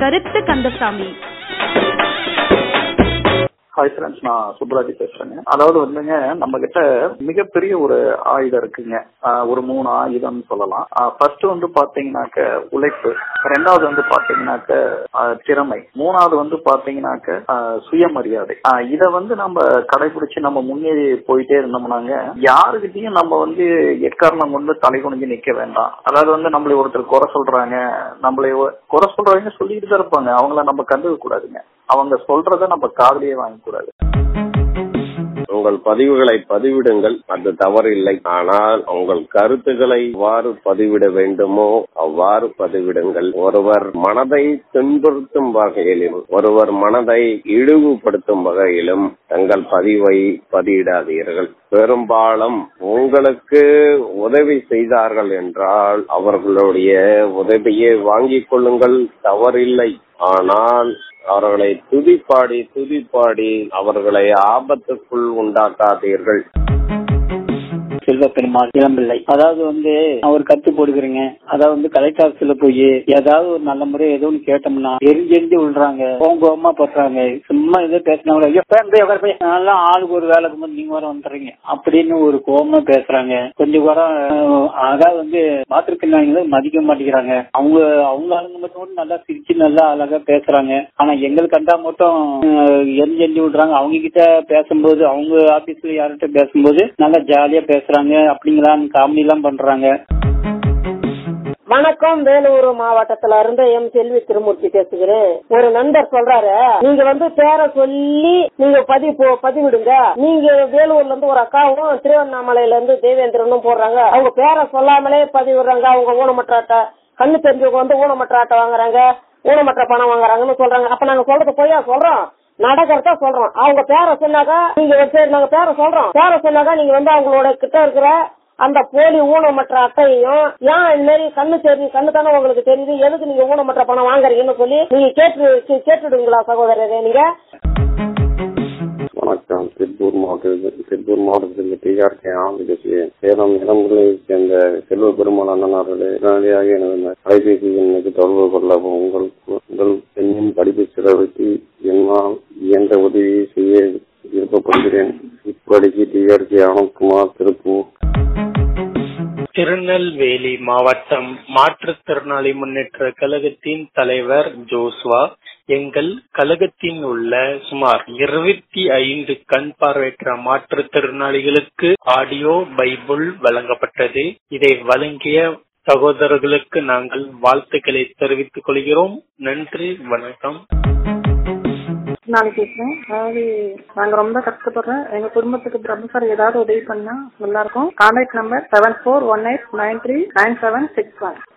கருத்து Kandasamy hi friends நான் சுப்ராஜி பேசுறேங்க அதாவது வந்துங்க நம்ம கிட்ட மிகப்பெரிய ஒரு ஆயுதம் இருக்குங்க ஆஹ் ஒரு மூணு ஆயுதம்னு சொல்லலாம் ஃபர்ஸ்ட் வந்து பாத்தீங்கன்னாக்க உழைப்பு ரெண்டாவது வந்து பாத்தீங்கன்னாக்க ஆஹ் திறமை மூணாவது வந்து பாத்தீங்கன்னாக்க ஆஹ் சுயமரியாதை ஆஹ் இத வந்து நம்ம கடைபிடிச்சு நம்ம முன்னேறி போயிட்டே இருந்தோம்னாங்க யாருக்கிட்டையும் நம்ம வந்து எக்காரணம் கொண்டு தலை குனிஞ்சு நிக்க வேண்டாம் அதாவது வந்து நம்மளை ஒருத்தர் குறை சொல்றாங்க நம்மளை ஒ- குறை சொல்றவங்க சொல்லிட்டு தான் இருப்பாங்க அவங்கள நம்ம கண்டுக்க கூடாதுங்க அவங்க சொல்றத நம்ம காதலியே வாங்க கூடாது உங்கள் பதிவுகளை பதிவிடுங்கள் அது தவறில்லை ஆனால் உங்கள் கருத்துக்களை எவ்வாறு பதிவிட வேண்டுமோ அவ்வாறு பதிவிடுங்கள் ஒருவர் மனதை துன்புறுத்தும் வகையிலும் ஒருவர் மனதை இழிவுபடுத்தும் வகையிலும் தங்கள் பதிவை பதியிடாதீர்கள் பெரும்பாலும் உங்களுக்கு உதவி செய்தார்கள் என்றால் அவர்களுடைய உதவியை வாங்கிக் கொள்ளுங்கள் தவறில்லை ஆனால் அவர்களை துதிப்பாடி துதிப்பாடி அவர்களை ஆபத்துக்குள் உண்டாக்காதீர்கள் செல்வ பெருமாள் இளம்பிள்ளை அதாவது வந்து நான் ஒரு கத்து போடுகிறேங்க அதாவது வந்து கலெக்டர் ஆஃபீஸ்ல போய் ஏதாவது ஒரு நல்ல முறை ஏதோ ஒன்று கேட்டோம்னா எரிஞ்சு எரிஞ்சு விழுறாங்க கோவமா பண்றாங்க சும்மா ஏதோ பேசினாங்களோ ஐயோ போய் போய் உட்காரு போய் நல்லா ஆளுக்கு ஒரு வேலைக்கு போது நீங்க வர வந்துடுறீங்க அப்படின்னு ஒரு கோவமா பேசுறாங்க கொஞ்சம் கூட அஹ், அதாவது வந்து மாற்றுத்திறனாளிகளை மதிக்க மாட்டேங்கிறாங்க அவங்க அவங்க ஆளுங்க மட்டும் கூட நல்லா சிரிச்சு நல்லா அழகா பேசுறாங்க ஆனா எங்களுக்கு கண்டா மட்டும் அஹ், எரிஞ்சு எரிஞ்சு விடுறாங்க அவங்க கிட்ட பேசும்போது அவங்க ஆபீஸ்ல யார்கிட்ட பேசும்போது நல்லா ஜாலியா பேசுறாங்க அப்படிங்களான்னு காமெடி எல்லாம் பண்றாங்க வணக்கம் வேலூர் மாவட்டத்துல இருந்து எம் செல்வி திருமூர்த்தி பேசுகிறேன் ஒரு நண்பர் சொல்றாரு நீங்க வந்து பேரை சொல்லி நீங்க பதிவு போ- பதிவிடுங்க நீங்க வேலூர்ல இருந்து ஒரு அக்காவும் திருவண்ணாமலையில இருந்து தேவேந்திரனும் போடுறாங்க அவங்க பேரை சொல்லாமலே பதிவிடுறாங்க அவங்க ஊனமற்ற அட்டை கண்ணு தெரிஞ்சவங்க வந்து ஊனமற்ற அட்டை வாங்குறாங்க ஊனமற்ற பணம் வாங்குறாங்கன்னு சொல்றாங்க அப்ப நாங்க சொல்றது பொய்யா சொல்றோம் நடக்கிறதா சொல்றோம் அவங்க பேரை சொன்னாக்கா நீங்க சரி நாங்க பேரை சொல்றோம் பேரை சொன்னாக்கா நீங்க வந்து அவங்களோட கிட்ட இருக்கிற அந்த போலி ஊனமற்ற அட்டையையும் ஏன் இந்த மாதிரி கண்ணு தெரியும் கண்ணு தானே உங்களுக்கு தெரியுது எதுக்கு நீங்க ஊனமற்ற பணம் வாங்குறீங்கன்னு சொல்லி நீங்க கேட்டு கே- கேட்டுடுங்களா சகோதரரே நீங்க வணக்கம் திருப்பூர் மாவட்டத்தில் திருப்பூர் மாவட்டத்தில் டிஆர்கே ஆளுகட்சி சேலம் இளம்புரியை சேர்ந்த செல்வ பெருமாள் அண்ணன் அவர்களே உடனடியாக எனது அலைபேசி எண்ணுக்கு தொடர்பு கொள்ள உங்கள் உங்கள் பெண்ணின் படிப்பு செலவுக்கு என்னால் இயன்ற உதவியை செய்ய விருப்பப்படுகிறேன் இப்படிக்கு டிஆர்கே ஆனந்த்குமார் திருப்பூர் திருநெல்வேலி மாவட்டம் மாற்றுத்திறனாளி முன்னேற்ற கழகத்தின் தலைவர் ஜோஸ்வா எங்கள் கழகத்தின் உள்ள சுமார் இருபத்தி ஐந்து கண் பார்வையற்ற மாற்றுத்திறனாளிகளுக்கு ஆடியோ பைபிள் வழங்கப்பட்டது இதை வழங்கிய சகோதரர்களுக்கு நாங்கள் வாழ்த்துக்களை தெரிவித்துக் கொள்கிறோம் நன்றி வணக்கம் நாளைக்கு பேசுறேன் அதாவது நாங்க ரொம்ப கஷ்டப்படுறோம் எங்க குடும்பத்துக்கு பிரபு சார் ஏதாவது உதவி பண்ணா நல்லா இருக்கும் contact number seven four one eight nine three nine seven six one